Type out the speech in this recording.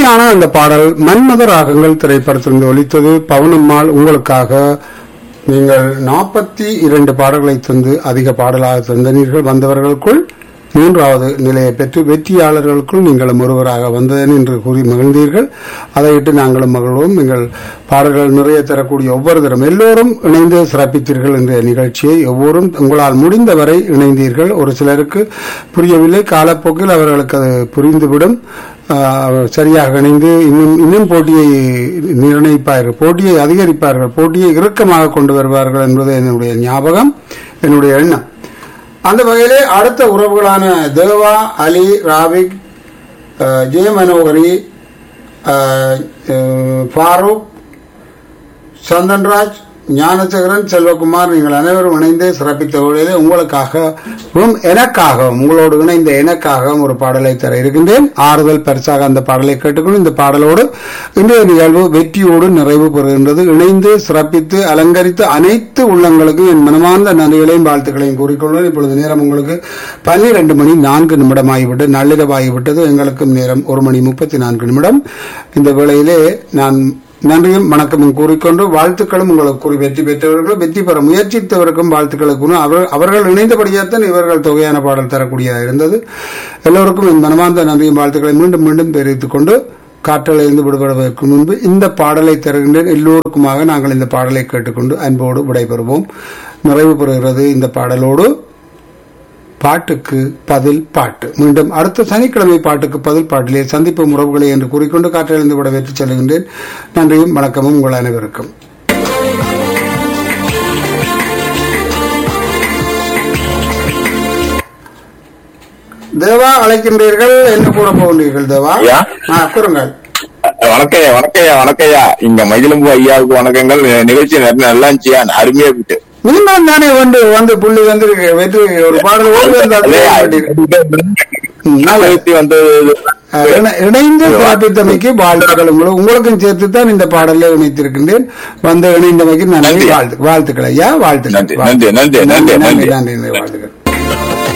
இனிமையான அந்த பாடல் மன்மத ராகங்கள் திரைப்படத்திலிருந்து ஒலித்தது பவனம்மாள் உங்களுக்காக நீங்கள் நாற்பத்தி இரண்டு பாடல்களை தந்து அதிக பாடலாக தந்தனீர்கள் வந்தவர்களுக்குள் மூன்றாவது நிலையை பெற்று வெற்றியாளர்களுக்குள் நீங்களும் ஒருவராக வந்ததன் என்று கூறி மகிழ்ந்தீர்கள் அதையிட்டு நாங்களும் மகிழ்வோம் நீங்கள் பாடல்கள் நிறைய தரக்கூடிய ஒவ்வொருத்தரும் எல்லோரும் இணைந்து சிறப்பித்தீர்கள் என்ற நிகழ்ச்சியை ஒவ்வொரும் உங்களால் முடிந்தவரை இணைந்தீர்கள் ஒரு சிலருக்கு புரியவில்லை காலப்போக்கில் அவர்களுக்கு அது புரிந்துவிடும் ஆஹ், சரியாக இணைந்து இன்னும் இன்னும் போட்டியை நிர்ணயிப்பார்கள் போட்டியை அதிகரிப்பார்கள் போட்டியை இறுக்கமாக கொண்டு வருவார்கள் என்பது என்னுடைய ஞாபகம் என்னுடைய எண்ணம் அந்த வகையிலே அடுத்த உறவுகளான தேவா அலி ராபிக் அஹ், ஜெய மனோகரி அஹ், அஹ், ஃபாரூக் சந்தன்ராஜ் ஞானசேகரன் செல்வகுமார் நீங்கள் அனைவரும் இணைந்து சிறப்பித்த வேளையிலே உங்களுக்காகவும் எனக்காகவும் உங்களோடு இணைந்த எனக்காகவும் ஒரு பாடலை தர இருக்கின்றேன் ஆறுதல் பரிசாக அந்த பாடலை கேட்டுக்கொண்டு இந்த பாடலோடு இன்றைய நிகழ்வு வெற்றியோடு நிறைவு பெறுகின்றது இணைந்து சிறப்பித்து அலங்கரித்து அனைத்து உள்ளங்களுக்கும் என் மனமார்ந்த நன்றிகளையும் வாழ்த்துக்களையும் கூறிக்கொள்வேன் இப்பொழுது நேரம் உங்களுக்கு பன்னிரண்டு மணி நான்கு நிமிடம் ஆகிவிட்டு நள்ளிரவாகிவிட்டது எங்களுக்கும் நேரம் ஒரு மணி முப்பத்தி நான்கு நிமிடம் இந்த வேளையிலே நான் நன்றியும் வணக்கமும் கூறிக்கொண்டு வாழ்த்துக்களும் உங்களுக்கு கூறி வெற்றி பெற்றவர்கள் வெற்றி பெற முயற்சித்தவருக்கும் வாழ்த்துக்களை கூறி அவர் அவர்கள் இணைந்தபடியாத்தான் இவர்கள் தொகையான பாடல் தரக்கூடியதாக இருந்தது எல்லோருக்கும் என் மனமார்ந்த நன்றியும் வாழ்த்துக்களை மீண்டும் மீண்டும் தெரிவித்துக் கொண்டு காற்றலிருந்து விடுபடுவதற்கு முன்பு இந்த பாடலை தருகின்றேன் எல்லோருக்குமாக நாங்கள் இந்த பாடலை கேட்டுக்கொண்டு அன்போடு விடைபெறுவோம் நிறைவு பெறுகிறது இந்த பாடலோடு பாட்டுக்கு பதில் பாட்டு மீண்டும் அடுத்த சனிக்கிழமை பாட்டுக்கு பதில் பாட்டிலே சந்திப்பு உறவுகளை என்று கூறிக்கொண்டு காற்றிலிருந்து விட வெற்றி செல்கின்றேன் நன்றியும் வணக்கமும் உங்கள் அனைவருக்கும் தேவா அழைக்கின்றீர்கள் என்ன கூற போகின்றீர்கள் தேவா ஐயா. ஆ, கூறுங்கள் வணக்கம்யா வணக்கம்யா வணக்கம்யா இங்க மகிழம்பு ஐயாவுக்கு வணக்கங்கள் நிகழ்ச்சி நல்ல நல்லா இருந்துச்சியா அருமையா போயிட்டு நீங்கள் தானே வந்து வந்து புள்ளி வந்து வெற்றி ஒரு பாடல் ஓடி வந்தால் இல்லையா? ம், நல்லது. நிகழ்ச்சி வந்து அஹ், இணை- இணைந்து சிறப்பித்தமைக்கு வாழ்த்துக்கள் உங்களுக்கு உங்களுக்கும் சேர்த்து தான் இந்த பாடலை இணைத்திருக்கின்றேன் வந்து இணைந்தமைக்கு நன்றி நன்றி. வாழ்த்து வாழ்த்துக்கள் ஐயா வாழ்த்துக்கள் நன்றி, நன்றி, நன்றி, நன்றி, நன்றி நன்றி. நன்றி நன்றி வாழ்த்துக்கள்